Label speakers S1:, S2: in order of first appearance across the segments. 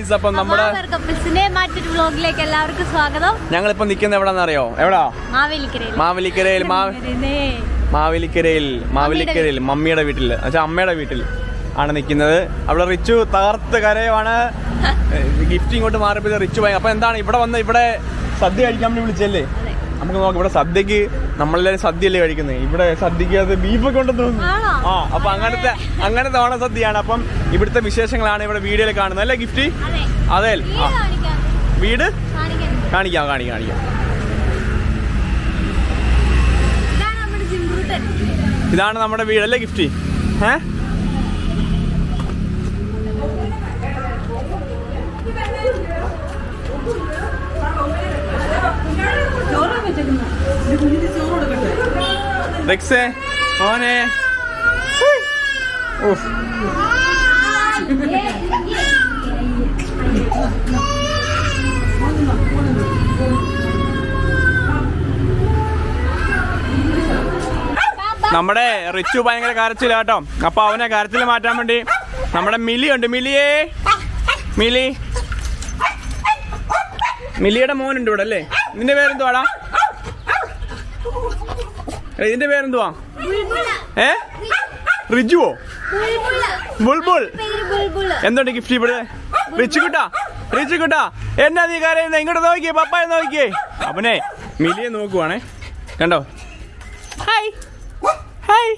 S1: Guys അപ്പം നമ്മുടെ
S2: കപ്പിൾസിന്റെ മറ്റൊരു വ്ലോഗിലേക്ക് എല്ലാവർക്കും സ്വാഗതം
S1: ഞങ്ങളിപ്പോ നിൽക്കുന്ന എവിടാന്നറിയോ എവിടാ
S2: മാവേലിക്കരയിൽ
S1: മാവേലിക്കരയിൽ മാ മാവേലിക്കരയിൽ മാവേലിക്കരയിൽ മമ്മിയുടെ വീട്ടിൽ എന്നുവെച്ചാൽ അമ്മയുടെ വീട്ടിൽ ആണ് നിൽക്കുന്നത് അവിടെ റിച്ചു തകർത്ത് കരയുവാണ് ഗിഫ്റ്റ് ഇങ്ങോട്ട് മാറിയപ്പോൾ റിച്ചു ഭയങ്കര അപ്പൊ എന്താണ് ഇവിടെ വന്ന് ഇവിടെ സദ്യ കഴിക്കാൻ വേണ്ടി വിളിച്ചല്ലേ നമുക്ക് നോക്കാം ഇവിടെ സദ്യക്ക് നമ്മളെല്ലാവരും സദ്യയല്ലേ കഴിക്കുന്നത് ഇവിടെ സദ്യക്ക് അത് ബീഫൊക്കെ ഉണ്ടെന്ന് തോന്നുന്നു
S2: ആണോ?
S1: ആ അപ്പൊ അങ്ങനത്തെ അങ്ങനത്തെ ഓണ സദ്യയാണ് അപ്പം ഇവിടുത്തെ വിശേഷങ്ങളാണ് ഇവിടെ വീഡിയോയിൽ കാണുന്നത് അല്ലേ ഗിഫ്റ്റ്
S2: അതെ
S1: അതെ
S2: വീട്
S1: ആ
S2: കാണിക്കാം
S1: വീട്
S2: കാണിക്കാം
S1: കാണിക്കാം കാണിക്കാം കാണിക്കാം
S2: ഇതാണ് നമ്മുടെ ജിംബ്രൂട്ടൻ
S1: ഇതാണ് നമ്മുടെ വീടല്ലേ ഗിഫ്റ്റ് ഏ റെക്സേ മോനെ ഹുയ്. ഉഫ്. നമ്മുടെ റിച്ചു ഭയങ്കര കരച്ചില്ല കേട്ടോ അപ്പൊ അവനെ കരച്ചിൽ മാറ്റാൻ വേണ്ടി നമ്മുടെ മിലി ഉണ്ട് മിലിയേ മിലി മിലിയുടെ മോനുണ്ട് ഇവിടെ അല്ലേ നിന്റെ പേരെന്തുവാടാ എടാ, ഇതിന്റെ പേരെന്തുവാ ഏ റിജുവോ ബുൾബുൾ
S2: പേര് ബുൾബുൾ
S1: എന്തുണ്ട് ഗിഫ്റ്റ് ഇവിടെ റിച്ചുകുട്ടാ റിച്ചുകുട്ടാ എന്നാ നീ കരയുന്നത് ഇങ്ങോട്ട് നോക്കിയേ പപ്പായ നോക്കിയേ അവനെ മിലിയെ നോക്കുവാണേ കണ്ടോ ഹായ് ഹായ്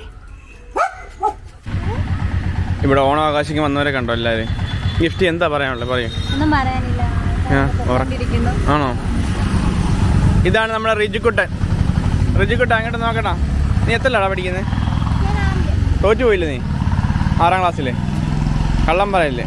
S1: ഇവിടെ ഓണം ആകാശിക്ക് വന്നവരെ കണ്ടോ എല്ലാവരും ഗിഫ്റ്റ് എന്താ പറയാനുള്ളത് പറയൂ
S2: ഒന്നും പറയാനില്ല
S1: ആ, ഉറ-
S2: കൊണ്ടിരിക്കുന്നു.
S1: ആണോ ഇതാണ് നമ്മുടെ റിജുക്കുട്ടൻ റിജുക്കുട്ടൻ അങ്ങോട്ട് നോക്കട്ടാ നീ എത്രല്ലാടാ പഠിക്കുന്നത് തോറ്റു പോയില്ലേ നീ ആറാം ക്ലാസ്സിലെ കള്ളം പറയല്ലേ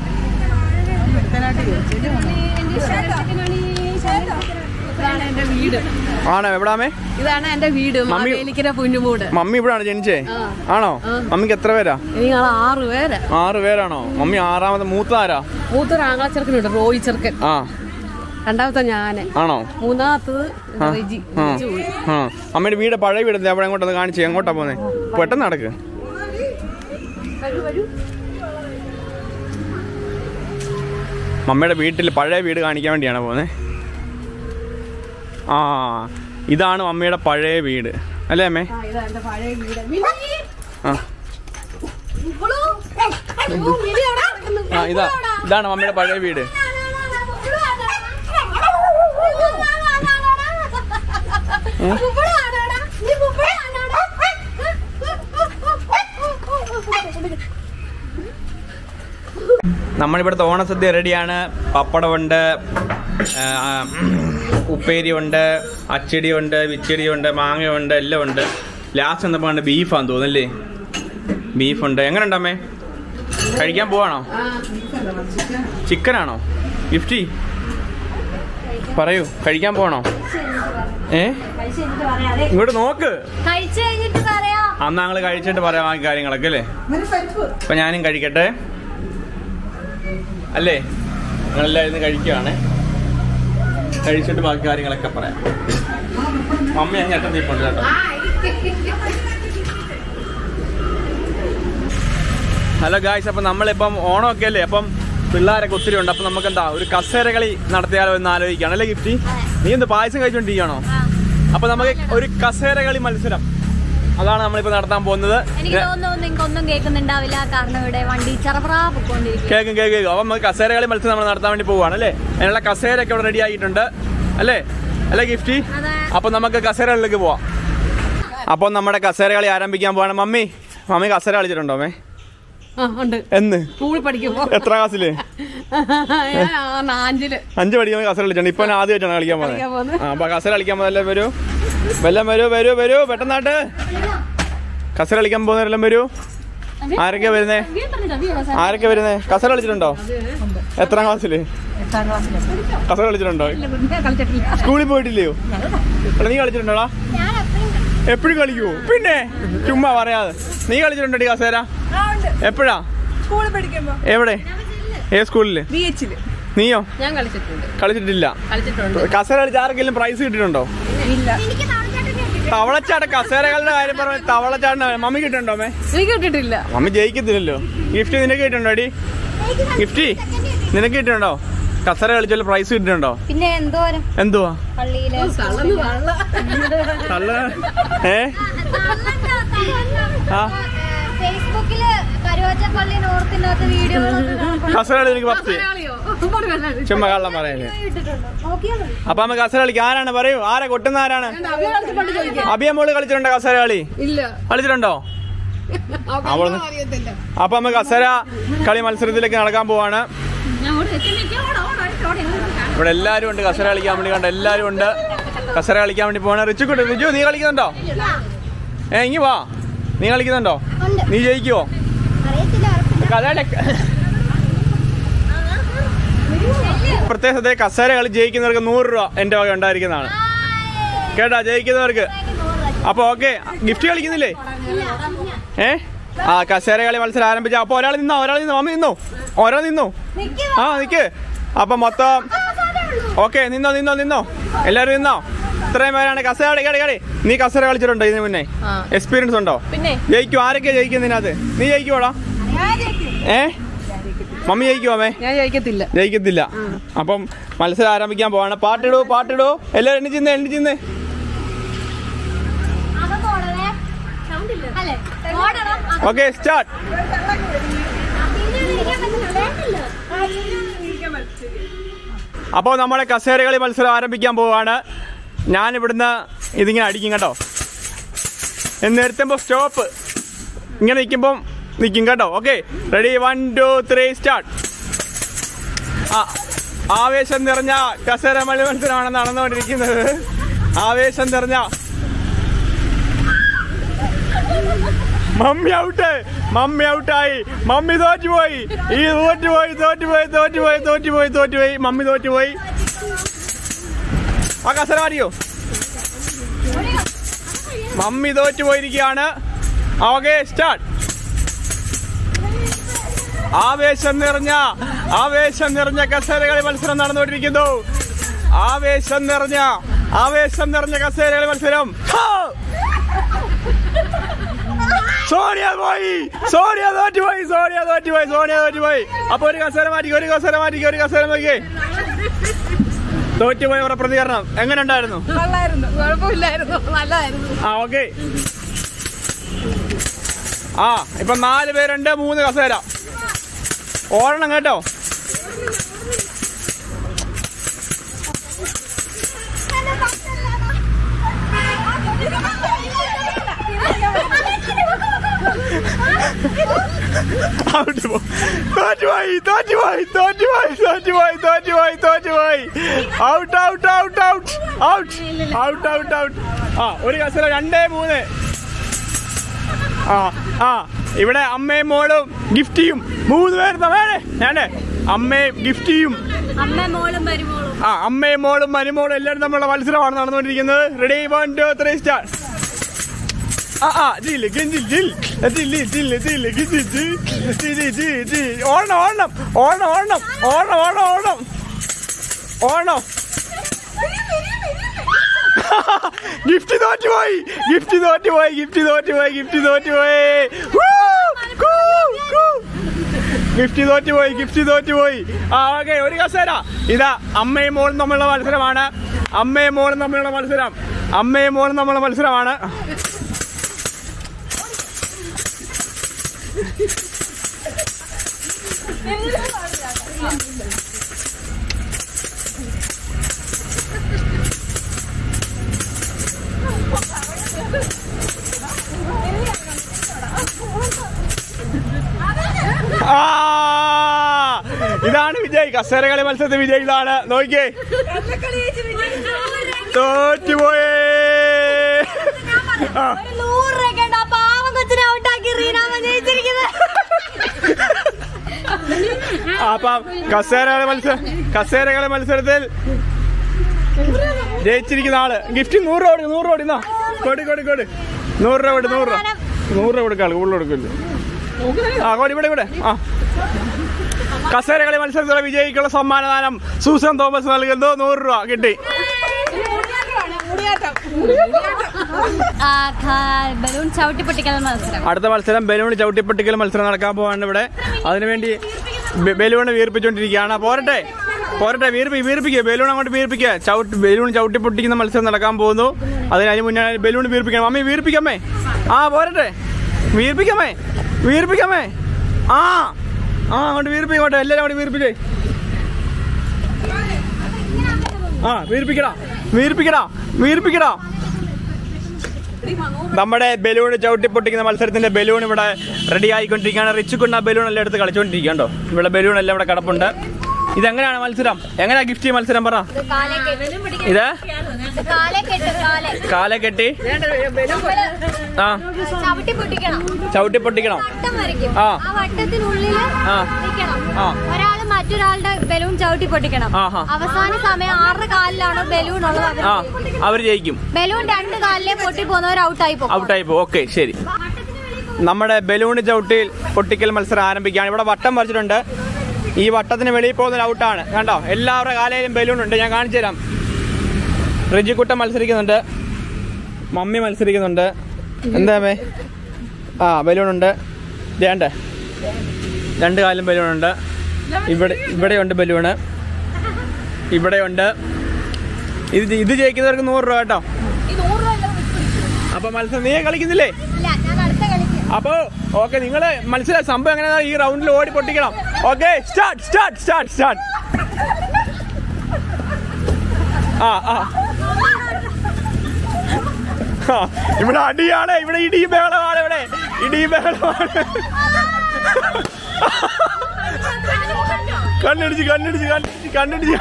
S3: ഇതാണ് എന്റെ വീട്
S1: ആണോ എവിടാമേ
S3: ഇതാണ് എന്റെ വീട്
S1: മമ്മി-
S3: മാവേലിക്കര പുഞ്ഞുമൂട്
S1: മമ്മി ഇവിടാണ് ജനിച്ചേ
S3: ആ.
S1: ആണോ
S3: ആ.
S1: മമ്മിക്ക് എത്ര പേരാ
S3: നിങ്ങൾ ആറ് പേര്
S1: ആറ് പേരാണോ മമ്മി ആറാമത്തെ മൂത്ത ആരാ
S3: മൂത്തൊരു ആംഗ്ല ചെറുക്കനുണ്ട് റോയി ചെറുക്കൻ
S1: ആ
S3: രണ്ടാമത്തെ ഞാന്
S1: ആണോ
S3: മൂന്നാമത്തത്
S1: ആ.
S3: റിജി
S1: ആ.
S3: റിജി പോയി.
S1: ആ അമ്മയുടെ വീട് പഴയ വീട് അവിടെ എങ്ങോട്ടത് കാണിച്ചേ എങ്ങോട്ടാ പോന്നെ പെട്ടെന്ന് നടക്ക് മമ്മയുടെ വീട്ടിൽ പഴയ വീട് കാണിക്കാൻ വേണ്ടിയാണ് പോകുന്നത് ആ ഇതാണ് മമ്മയുടെ പഴയ വീട് അല്ലേ അമ്മേ
S3: ആ, ഇതാ എന്റെ പഴയ വീട്
S1: ആ ആ ഇതാ ഇതാണ് മമ്മയുടെ പഴയ വീട് നമ്മളിവിടുത്തെ ഓണസദ്യ റെഡിയാണ് പപ്പടമുണ്ട് ആ, ഉപ്പേരിയുണ്ട് അച്ചടിയുണ്ട് വിച്ചടിയുണ്ട് മാങ്ങയുണ്ട് എല്ലാം ഉണ്ട് ലാസ്റ്റ് എന്നപ്പോൾ കണ്ട് ബീഫാന്ന് തോന്നുന്നല്ലേ ബീഫുണ്ട് എങ്ങനെ ഉണ്ടമ്മേ കഴിക്കാൻ പോവാണോ ചിക്കനാണോ ഗിഫ്റ്റി പറയൂ കഴിക്കാൻ പോവാണോ ഏ ഇങ്ങോട്ട് നോക്ക്
S2: കഴിച്ചു കഴിഞ്ഞിട്ട് പറയാം
S1: അന്ന് ഞങ്ങൾ കഴിച്ചിട്ട് പറയാം ബാക്കി കാര്യങ്ങളൊക്കെ അല്ലേ അപ്പൊ ഞാനും കഴിക്കട്ടെ അല്ലേ നിങ്ങളെല്ലാവരും ഇന്ന് കഴിക്കുകയാണ് കഴിച്ചിട്ട് ബാക്കി കാര്യങ്ങളൊക്കെ പറയാം മമ്മി അങ്ങ് എട്ടം തീപ്പുണ്ട് കേട്ടോ ഹലോ ഗായ്സ് അപ്പം നമ്മളിപ്പം ഓണമൊക്കെ അല്ലേ അപ്പം പിള്ളേരൊക്കെ ഒത്തിരി ഉണ്ട് അപ്പം നമുക്ക് എന്താ ഒരു കസേര കളി നടത്തിയാലോ എന്ന് ആലോചിക്കുകയാണ് അല്ലേ ഗിഫ്റ്റി നീ എന്ത് പായസം കഴിച്ചോണ്ടിരിക്കണോ അപ്പൊ നമുക്ക് ഒരു കസേര കളി മത്സരം അതാണ് നമ്മളിപ്പോ നടത്താൻ പോകുന്നത്
S2: എനിക്ക് തോന്നുന്നു നിങ്ങൾക്ക് ഒന്നും കേൾക്കുന്നുണ്ടാവില്ല കാരണം ഇവിടെ വണ്ടി ചെറപ്രാ പൊക്കോണ്ടിരിക്കും
S1: കേൾക്കും കേൾക്കും കേൾക്കും അപ്പം നമുക്ക് കസേര കളി മത്സരം നമ്മൾ നടത്താൻ വേണ്ടി പോവുകയാണ് അല്ലേ അതിനുള്ള കസേരയൊക്കെ ഇവിടെ റെഡി ആയിട്ടുണ്ട് അല്ലേ അല്ലേ ഗിഫ്റ്റി
S2: അതെ.
S1: അപ്പൊ നമുക്ക് കസേരകളിലേക്ക് പോവാം അപ്പോൾ നമ്മുടെ കസേര കളി ആരംഭിക്കാൻ പോവാണ് മമ്മി മമ്മി കസേര കളിച്ചിട്ടുണ്ടോ മേ
S3: ആ ഉണ്ട്
S1: എന്ന്
S3: സ്കൂളിൽ പഠിക്കുമ്പോ
S1: എത്ര ക്ലാസ്സില്
S3: ഞാൻ ആ അഞ്ചില്
S1: അഞ്ച് പഠിക്കുമ്പോൾ കസേര കളിച്ചിട്ടുണ്ട് ഇപ്പൊ ഞാൻ ആദ്യമായിട്ടാണ് കളിക്കാൻ
S3: കളിക്കാൻ
S1: പോകുന്നത്
S3: പോകുന്നത്.
S1: ആ അപ്പൊ കസേര കളിക്കാൻ പോകുന്നല്ലേ വരൂ വെല്ലം വരൂ വരൂ വരൂ പെട്ടെന്നാട്ട് കസേര കളിക്കാൻ പോകുന്നവരെല്ലാം വരൂ ആരൊക്കെയാ വരുന്നേ ആരൊക്കെ വരുന്നേ കസേര കളിച്ചിട്ടുണ്ടോ എത്രാം ക്ലാസ്സില് കസേര കളിച്ചിട്ടുണ്ടോ സ്കൂളിൽ പോയിട്ടില്ലയോ എടാ, നീ കളിച്ചിട്ടുണ്ടോടാ എപ്പോഴും കളിക്കുവോ പിന്നെ ചുമ്മാ പറയാതെ നീ കളിച്ചിട്ടുണ്ടോ കസേര എപ്പോഴാ
S3: സ്കൂളിൽ പഠിക്കുമ്പോ
S1: എവിടെ ഏത് സ്കൂളില്
S3: ബി എച്ചില്
S1: നീയോ
S3: ഞാൻ കളിച്ചിട്ടുണ്ട്
S1: കളിച്ചിട്ടില്ല
S3: കളിച്ചിട്ടുണ്ട്
S1: കസേര കളിച്ച് ആർക്കെങ്കിലും പ്രൈസ് കിട്ടിയിട്ടുണ്ടോ
S3: ഇല്ല
S1: തവളച്ചാട്ട കസേരകളുടെ കാര്യം പറഞ്ഞ തവളച്ചാട്ട മമ്മി കിട്ടുന്നുണ്ടോ മേ
S3: എനിക്ക് കിട്ടിയിട്ടില്ല
S1: മമ്മി ജയിക്കത്തില്ലല്ലോ ഗിഫ്റ്റ് നിനക്ക് കിട്ടുന്നുണ്ടോ അടി ഗിഫ്റ്റ് നിനക്ക് കിട്ടുന്നുണ്ടോ കസര കളിച്ചാൽ പ്രൈസ് കിട്ടുന്നുണ്ടോ
S2: പിന്നെ എന്തോരം
S1: എന്തുവാ
S2: പള്ളിയില്
S3: തള്ളന്ന് തള്ള
S1: തള്ള ഏ ആ
S2: ഫേസ്ബുക്കില് കരുവാച്ചപ്പള്ളി നോർത്തിനകത്ത് വീഡിയോകളൊക്കെ കാണുമ്പോൾ
S1: കസര കളി എനിക്ക് പത്ത്
S3: കളിയോ പറയുന്നത്
S1: ചുമ്മാ കള്ളം പറയല്ലേ
S2: ഇട്ടിട്ടുണ്ട് നോക്കിയാൽ മതി
S1: അപ്പൊ നമ്മ കസര കളിക്ക് ആരാണ് പറയൂ ആരാ കൊട്ടുന്ന ആരാണ്
S3: അവര് കളിച്ച് പണ്ട് ചോദിക്കാം
S1: അഭിയ മോള് കളിച്ചിട്ടുണ്ടോ കസര കളി
S3: ഇല്ല
S1: കളിച്ചിട്ടുണ്ടോ
S3: അവൾക്ക്
S1: അവള്
S3: അറിയത്തില്ല
S1: അപ്പൊ നമ്മ കസര കളി മത്സരത്തിലേക്ക് നടക്കാൻ പോവാണ് ഇവിടെ എല്ലാരും ഉണ്ട് കസര കളിക്കാൻ വേണ്ടി കണ്ട എല്ലാരും ഉണ്ട് കസര കളിക്കാൻ വേണ്ടി പോവാണ് റിച്ചുക്കുട്ടി റിജു നീ കളിക്കുന്നുണ്ടോ ഏ ഇങ്ങി വാ നീ കളിക്കുന്നുണ്ടോ
S2: ഉണ്ട്
S1: നീ ജയിക്കുവോ
S2: അറിയത്തില്ല ഉറപ്പില്ല.
S1: കഥയുടെ പ്രത്യേകത കസേര കളി ജയിക്കുന്നവർക്ക് നൂറ് രൂപ എന്റെ വക ഉണ്ടായിരിക്കുന്നതാണ് കേട്ടാ ജയിക്കുന്നവർക്ക് അപ്പൊ ഓക്കെ ഗിഫ്റ്റ് കളിക്കുന്നില്ലേ ഏ ആ കസേര കളി മത്സരം ആരംഭിച്ച അപ്പൊ ഒരാൾ നിന്നോ ഒരാൾ നിന്നോ മമ്മി നിന്നോ ഒരാൾ നിന്നോ
S2: നിക്ക്.
S1: ആ നിക്ക് അപ്പൊ മൊത്തം ഓക്കെ നിന്നോ നിന്നോ നിന്നോ എല്ലാരും നിന്നോ ഇത്രയും പേരാണ് കസേര കളി കളി കളി നീ കസേര കളിച്ചിട്ടുണ്ടോ ഇതിന് മുന്നേ
S3: ആ.
S1: എക്സ്പീരിയൻസ് ഉണ്ടോ
S3: പിന്നെ
S1: ജയിക്കും ആരൊക്കെ ജയിക്കുന്നതിനകത്ത് നീ ജയിക്കുവോടാ ഏ മമ്മി ജയിക്കുവോ അമ്മേ
S3: ഞാൻ ചോദിക്കത്തില്ല
S1: ജയിക്കത്തില്ല അപ്പം മത്സരം ആരംഭിക്കാൻ പോവാണ് പാട്ടിടൂ പാട്ടിടൂ എല്ലാവരും എണ്ണിച്ചിന്ന് എണ്ണിച്ചിന്ന്
S2: അതൊന്ന് ഓടണേ. അല്ലേ? ഓടണം. അത്
S1: ഓക്കെ സ്റ്റാർട്ട്
S2: പിന്നെ ഇരിക്കാൻ പറ്റുന്നില്ല.
S1: അപ്പോൾ നമ്മുടെ കസേര കളി മത്സരം ആരംഭിക്കാൻ പോവാണ് ഞാൻ ഇവിടുന്ന് ഇതിങ്ങനെ അടിക്കും കേട്ടോ എന്ന് നിർത്തുമ്പോൾ സ്റ്റോപ്പ് ഇങ്ങനെ നിൽക്കുമ്പം നിൽക്കും കേട്ടോ okay ready one two three start ആ ആവേശം നിറഞ്ഞ കസേര മണി മത്സരമാണ് നടന്നുകൊണ്ടിരിക്കുന്നത് ആവേശം നിറഞ്ഞ മമ്മി ഔട്ട് മമ്മി ഔട്ടായി മമ്മി തോറ്റുപോയി ഈ തോറ്റുപോയി തോറ്റുപോയി തോറ്റുപോയി തോറ്റുപോയി തോറ്റുപോയി മമ്മി തോറ്റുപോയി ആ കസര മാറിയോ മമ്മി തോറ്റുപോയിരിക്കുകയാണ് ഓക്കെ സ്റ്റാർട്ട് ആവേശം നിറഞ്ഞ ആവേശം നിറഞ്ഞ കസേരകളി മത്സരം നടന്നുകൊണ്ടിരിക്കുന്നു ആവേശം നിറഞ്ഞ ആവേശം നിറഞ്ഞ കസേരകളി മത്സരം ഹാ! സോണിയ പോയി സോണിയ തോറ്റുപോയി സോണിയ തോറ്റുപോയി സോണിയ തോറ്റുപോയി അപ്പൊ ഒരു കസേര മാറ്റി ഒരു കസേര മാറ്റി ഒരു കസേര നോക്കിയേ തോറ്റുപോയവരുടെ പ്രതികരണം എങ്ങനെ ഉണ്ടായിരുന്നു
S3: നല്ലായിരുന്നു കുഴപ്പമില്ലായിരുന്നു നല്ലതായിരുന്നു
S1: ആ ഓക്കെ ആ ഇപ്പൊ നാല് പേരുണ്ട് മൂന്ന് കസേര ഓടണം കേട്ടോ ഔട്ട് പോ. തോറ്റുപോയി തോറ്റുപോയി തോറ്റുപോയി തോറ്റുപോയി തോറ്റുപോയി തോറ്റുപോയി out out out out out out out out ആ ഒരു കസര രണ്ടേ മൂന്ന് ആ ആ ഇവിടെ അമ്മയും മോളും ഗിഫ്റ്റിയും മൂന്ന് പേര് വേണേ ഞാനേ അമ്മയും ഗിഫ്റ്റിയും
S2: അമ്മ മോളും മരുമോളും
S1: ആ അമ്മയും മോളും മരുമോളും എല്ലാവരും തമ്മിലുള്ള മത്സരമാണ് നടന്നുകൊണ്ടിരിക്കുന്നത് ready one two three start ആ ആ ജില് ഗിഞ്ചിൽ ജിൽ ജില്ലി ജില്ല് ജില്ല് ഗിഞ്ചി ജി ജി ജി ജി ഓണം ഓണം ഓണം ഓണം ഓണം ഓണം ഓണം ഓണം ഗിഫ്റ്റ് തോറ്റുപോയി ഗിഫ്റ്റ് തോറ്റുപോയി ഗിഫ്റ്റ് തോറ്റുപോയി ഗിഫ്റ്റ് തോറ്റുപോയി വൂ! കൂ! കൂ! ഗിഫ്റ്റ് തോറ്റുപോയി ഗിഫ്റ്റ് തോറ്റുപോയി ആ ഓക്കെ ഒരു കസേര ഇതാ അമ്മയും മോളും തമ്മിലുള്ള മത്സരമാണ് അമ്മയും മോളും തമ്മിലുള്ള മത്സരം അമ്മയും മോളും തമ്മിലുള്ള മത്സരമാണ് ആ ഇതാണ് വിജയ് കസേരകളി മത്സരത്തിൽ വിജയ് ഇതാണ് നോക്കിയേ തോറ്റുപോയേ ആ
S2: ഒരു നൂറ് രൂപ ഉണ്ട് ആ പാവം കൊച്ചിനെ ഔട്ടാക്കി റീനാമ ജയിച്ചിരിക്കുന്നത്
S1: അപ്പം കസേരകളി മത്സരം കസേരകളി മത്സരത്തിൽ ജയിച്ചിരിക്കുന്ന ആള് ഗിഫ്റ്റ് നൂറ് രൂപ കൊടുക്കും നൂറ് രൂപ കൊടുക്കുന്നോ കൊടി കൊടി കൊടി നൂറ് രൂപ കൊടു നൂറ് രൂപ നൂറ് രൂപ കൊടുക്കാൾ കൂടുതൽ കൊടുക്കില്ല ആ കൊടി ഇവിടെ ഇവിടെ ആ കസേരകളി മത്സരത്തിലെ വിജയിക്കുള്ള സമ്മാനദാനം സൂസൻ തോമസ് നൽകുന്നു നൂറ് രൂപ കിട്ടി
S2: ബലൂൺ ചവിട്ടി പൊട്ടിക്കൽ മത്സരം
S1: അടുത്ത മത്സരം ബലൂൺ ചവിട്ടിപ്പൊട്ടിക്കൽ മത്സരം നടക്കാൻ പോവാണ് ഇവിടെ അതിനുവേണ്ടി ബെ- ബലൂൺ വീർപ്പിച്ചുകൊണ്ടിരിക്കുകയാണ് പോരട്ടെ പോരട്ടെ വീർപ്പി വീർപ്പിക്കുക ബലൂൺ അങ്ങോട്ട് വീർപ്പിക്കുക ചവിട്ടി ബലൂൺ ചവിട്ടി പൊട്ടിക്കുന്ന മത്സരം നടക്കാൻ പോകുന്നു അതിന് അതിന് മുന്നേ ബലൂൺ വീർപ്പിക്കണം മമ്മി വീർപ്പിക്കമ്മേ ആ പോരട്ടെ വീർപ്പിക്കമ്മേ വീർപ്പിക്കമ്മേ ആ ആ അങ്ങോട്ട് വീർപ്പിക്കോട്ടെ എല്ലാവരും അങ്ങോട്ട് വീർപ്പിച്ചേ ആ വീർപ്പിക്കടാ വീർപ്പിക്കടാ വീർപ്പിക്കടാ നമ്മുടെ ബലൂൺ ചവിട്ടി പൊട്ടിക്കുന്ന മത്സരത്തിന്റെ ബലൂൺ ഇവിടെ റെഡി ആയിക്കൊണ്ടിരിക്കുകയാണ് റിച്ചു കുണ്ണ ബലൂൺ എല്ലാം എടുത്ത് കളിച്ചോണ്ടിരിക്കണ്ടോ ഇവിടെ ബലൂൺ എല്ലാം ഇവിടെ കിടപ്പുണ്ട് ഇതെങ്ങനെയാണ് മത്സരം എങ്ങനെയാ ഗിഫ്റ്റ് മത്സരം പറ
S2: ഇത് കാലേ കെട്ട്
S1: ഇത്
S2: ഇത് കാലേ കെട്ട് കാലേ
S1: കാലെ കെട്ടി ആ
S2: ചവിട്ടി പൊട്ടിക്കണം
S1: ചവിട്ടി പൊട്ടിക്കണം
S2: വട്ടം വരയ്ക്കും
S1: ആ.
S2: ആ വട്ടത്തിനുള്ളിൽ
S1: ആ.
S2: നിൽക്കണം
S1: ആ.
S2: ഒരാള് മറ്റൊരാളുടെ ബലൂൺ ചവിട്ടി പൊട്ടിക്കണം
S1: ആഹാ.
S2: അവസാന സമയം ആറ് കാലിലാണോ ബലൂൺ ഉള്ളത് അവര്
S1: ആ
S2: ജയിക്കും.
S1: അവർ ജയിക്കും
S2: ബലൂൺ രണ്ട് കാലിലെ പൊട്ടി പോകുന്നവർ ഔട്ടായി പോകും
S1: ഔട്ടായി പോകും ഓക്കെ ശരി നമ്മുടെ ബലൂൺ ചവിട്ടിയിൽ പൊട്ടിക്കൽ മത്സരം ആരംഭിക്കുകയാണ് ഇവിടെ വട്ടം വരച്ചിട്ടുണ്ട് ഈ വട്ടത്തിന് വെളിയിൽ പോകുന്ന ഔട്ടാണ് കണ്ടോ എല്ലാവരുടെ കാലയിലും ബലൂൺ ഉണ്ട് ഞാൻ കാണിച്ചു തരാം റിജിക്കുട്ടൻ മത്സരിക്കുന്നുണ്ട് മമ്മി മത്സരിക്കുന്നുണ്ട് എന്താ മേ ആ ബലൂൺ ഉണ്ട് വേണ്ടേ രണ്ട് കാലും ബലൂൺ ഉണ്ട് ഇവിടെ ഇവിടെയുണ്ട് ബലൂണ് ഇവിടെയുണ്ട് ഇത് ഇത് ജയിക്കുന്നവർക്ക് നൂറ് രൂപ കേട്ടോ അപ്പൊ മത്സരം നീ കളിക്കുന്നില്ലേ
S2: ഇല്ല ഞാൻ അടുത്ത കളിക്കും
S1: അപ്പോ ഓക്കെ നിങ്ങള് മനസ്സിലായ സംഭവം എങ്ങനെയാ ഈ റൗണ്ടിൽ ഓടി പൊട്ടിക്കണം okay start start start start ആ ആ ആ, ഇവിടെ അടിയാണ് ഇവിടെ ഇടി ബഹളമാണ് ഇവിടെ ഇടി ബഹളമാണ് കണ്ണിടിച്ച് കണ്ണിടിച്ച് കണ്ണിടിച്ച് കണ്ണിടിച്ച്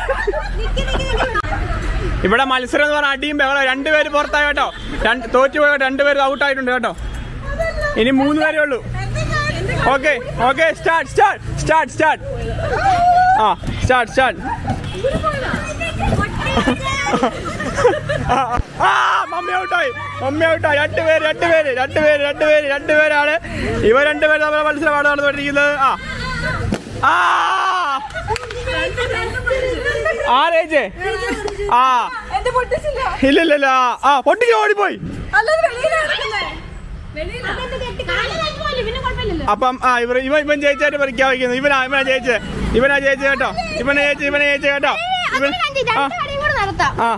S1: ഇവിടെ മത്സരം എന്ന് പറഞ്ഞാൽ അടിയും ബഹളം രണ്ടുപേര് പുറത്തായി കേട്ടോ രണ്ട് തോറ്റുപോയ രണ്ടുപേര് ഔട്ട് ആയിട്ടുണ്ട് കേട്ടോ ഇനി മൂന്ന് പേരേ ഉള്ളൂ okay okay start start start start ആ സ്റ്റാർട്ട് സ്റ്റാർട്ട് ആ മമ്മി ഔട്ടായി മമ്മി ഔട്ടായി രണ്ടുപേര് രണ്ടുപേര് രണ്ടുപേര് രണ്ടുപേര് രണ്ടുപേരാണ് ഇവ രണ്ടുപേര് തമ്മിലെ മത്സരമാണ് നടന്നുകൊണ്ടിരിക്കുന്നത് ആ ആ ആരേച്ചേ ആ
S3: എന്റെ പൊട്ടിച്ചില്ല
S1: ഇല്ല ഇല്ല ഇല്ല ആ, ആ പൊട്ടിക്ക് ഓടിപ്പോയി
S3: അല്ലാതെ വെളിയിലായിരുന്നല്ലേ
S1: അപ്പം ആ ഇവർ ഇവൻ ഇവൻ ജയിച്ചായിട്ട് പ്രഖ്യാപിക്കുന്നു ഇവനാ ഇവനാ ജയിച്ചത് ഇവനാ ജയിച്ചത് കേട്ടോ ഇവനെ ജയിച്ചു ഇവനെ ജയിച്ചു കേട്ടോ ഇവൻ ആ
S2: നടത്താം
S1: ആ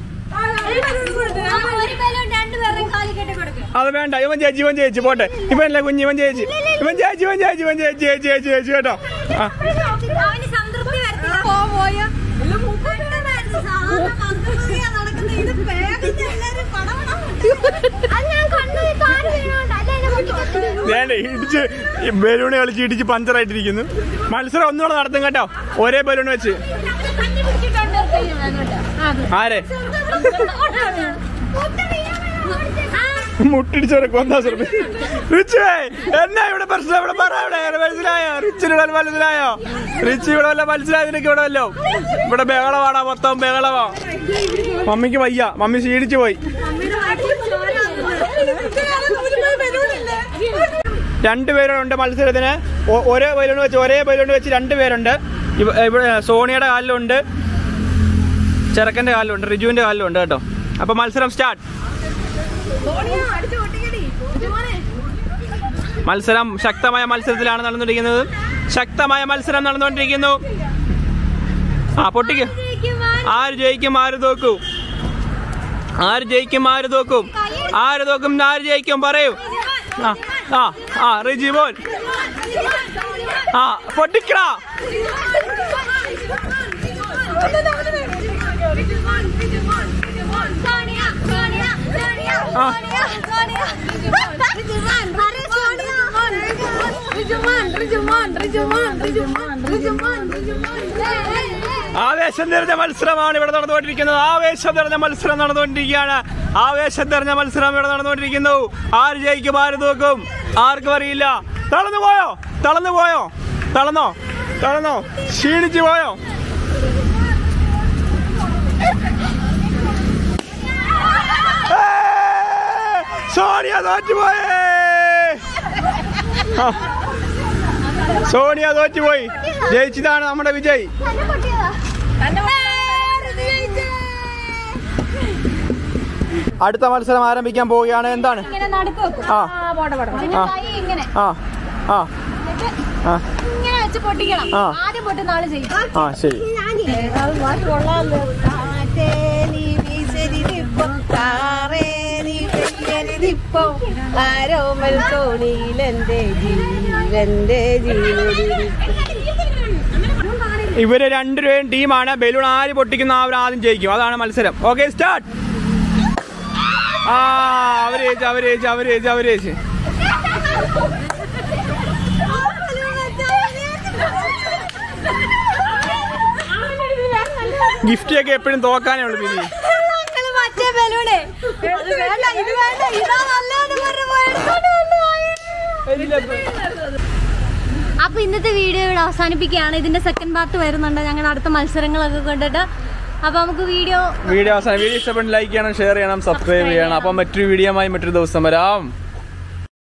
S2: ഒരു ബലൂൺ രണ്ടുപേരുടെയും കാലിൽ കെട്ടി കൊടുക്കും
S1: അത് വേണ്ട ഇവൻ ജയിച്ചു ഇവൻ ജയിച്ചു പോട്ടെ ഇവനല്ലേ കുഞ്ഞ് ഇവൻ ജയിച്ചു ഇവൻ ജയിച്ചു ഇവൻ ജയിച്ചു ഇവൻ ജയിച്ചു ജയിച്ചു ജയിച്ചു ജയിച്ചു കേട്ടോ ആ
S2: അവന് സംതൃപ്തി വരത്തില്ല പോ പോയോ
S1: വേണ്ട ഇടിച്ച് ഈ ബലൂൺ കളിച്ച് ഇടിച്ച് പഞ്ചറായിട്ടിരിക്കുന്നു മത്സരം ഒന്നുകൂടെ നടത്തും കേട്ടോ ഒരേ ബലൂൺ വെച്ച് ആരെ മുട്ടിടിച്ചവരെ കൊന്നാ ശ്രമിച്ചു റിച്ചേ എന്നാ ഇവിടെ പ്രശ്നം ഇവിടെ പറ ഇവിടെ മനസ്സിലായോ റിച്ചിന് ഇവിടെ മനസ്സിലായോ റിച്ച് ഇവിടെ വല്ല മനസ്സിലായോ നിനക്ക് ഇവിടെ വല്ലോ ഇവിടെ ബഹളമാടാ മൊത്തം ബഹളമാ മമ്മിക്ക് വയ്യ മമ്മി ക്ഷീണിച്ചു പോയി രണ്ടുപേരുണ്ട് മത്സരത്തിന് ഒ- ഒരേ ബലൂൺ വെച്ച് ഒരേ ബലൂൺ വെച്ച് രണ്ടുപേരുണ്ട് ഇവ- ഇവിടെ സോണിയുടെ കാലിലുണ്ട് ചെറുക്കന്റെ കാലിലുണ്ട് റിജുവിന്റെ കാലിലുണ്ട് കേട്ടോ അപ്പൊ മത്സരം സ്റ്റാർട്ട് മത്സരം ശക്തമായ മത്സരത്തിലാണ് നടന്നുകൊണ്ടിരിക്കുന്നത് ശക്തമായ മത്സരം നടന്നുകൊണ്ടിരിക്കുന്നു ആ പൊട്ടിക്ക് ആര് ജയിക്കും ആര് തോക്കും ആര് ജയിക്കും ആര് തോക്കും ആര് തോക്കും ആര് ജയിക്കും പറയൂ ആ ആ ആ റിജി മോൻ ആ പൊട്ടിക്കടാ ആവേശം നിറഞ്ഞ മത്സരമാണ് ഇവിടെ നടന്നുകൊണ്ടിരിക്കുന്നത് ആവേശം നിറഞ്ഞ മത്സരം നടന്നുകൊണ്ടിരിക്കുകയാണ് ആവേശം നിറഞ്ഞ മത്സരം ഇവിടെ നടന്നുകൊണ്ടിരിക്കുന്നു ആര് ജയിക്കും ആര് തോക്കും ആർക്കും അറിയില്ല തളർന്നു പോയോ തളർന്നു പോയോ തളർന്നോ തളർന്നോ ക്ഷീണിച്ചു പോയോ ഏയ്! സോണിയ തോറ്റുപോയേ ആ. സോണിയ തോറ്റുപോയി ജയിച്ചതാണ് നമ്മുടെ വിജയ് അടുത്ത മത്സരം ആരംഭിക്കാൻ പോവുകയാണ് എന്താണ്
S2: ഇങ്ങനെ നടുക്ക് വെക്കും
S1: ആ
S2: എന്നിട്ട്
S1: ആ.
S2: കൈ ഇങ്ങനെ
S1: ആ ആ
S2: എന്നിട്ട്
S1: ആ
S2: ഇങ്ങനെ വെച്ച് പൊട്ടിക്കണം
S1: ആ.
S2: ആദ്യം പൊട്ടുന്ന ആള് ചെയ്യും
S1: ആ ശരി
S2: ഞാൻ അല്ലേ അത് പാട്ട് കൊള്ളാമല്ലോ
S3: കാറ്റേനി വീശരിതിപ്പം കാറേനി പെയ്യരിതിപ്പം ആരോമൽ തോണിയിലെന്റെ ജീവന്റെ ജീവനിരിപ്പം
S1: ഇവര് രണ്ടുപേരും ടീമാണ് ബലൂൺ ആര് പൊട്ടിക്കുന്ന ആ ഒരു ആദ്യം ജയിക്കും അതാണ് മത്സരം ഓക്കെ സ്റ്റാർട്ട് ആ അവര് ജയിച്ചു അവര് ജയിച്ചു അവര് ജയിച്ചു അവര് ജയിച്ചു ഗിഫ്റ്റ് ഒക്കെ എപ്പോഴും തോക്കാനേ ഉള്ളു പിന്നെ
S2: ഞങ്ങള് മറ്റേ ബലൂണേ അത് വേണ്ട ഇത് വേണ്ട ഇതാ നല്ലതെന്ന് പറഞ്ഞ് പോയെടുത്തോണ്ട് വന്നു. അപ്പൊ ഇന്നത്തെ വീഡിയോ ഇവിടെ അവസാനിപ്പിക്കുകയാണ് ഇതിന്റെ സെക്കൻഡ് പാർട്ട് വരുന്നുണ്ട് ഞങ്ങളുടെ അടുത്ത മത്സരങ്ങളൊക്കെ കൊണ്ടിട്ട് അപ്പൊ നമുക്ക് വീഡിയോ
S1: വീഡിയോ അവസാനം വീഡിയോ ഇഷ്ടപ്പെട്ട് ലൈക്ക് ചെയ്യണം ഷെയർ ചെയ്യണം സബ്സ്ക്രൈബ് ചെയ്യണം അപ്പം മറ്റൊരു വീഡിയോയുമായി മറ്റൊരു ദിവസം വരാം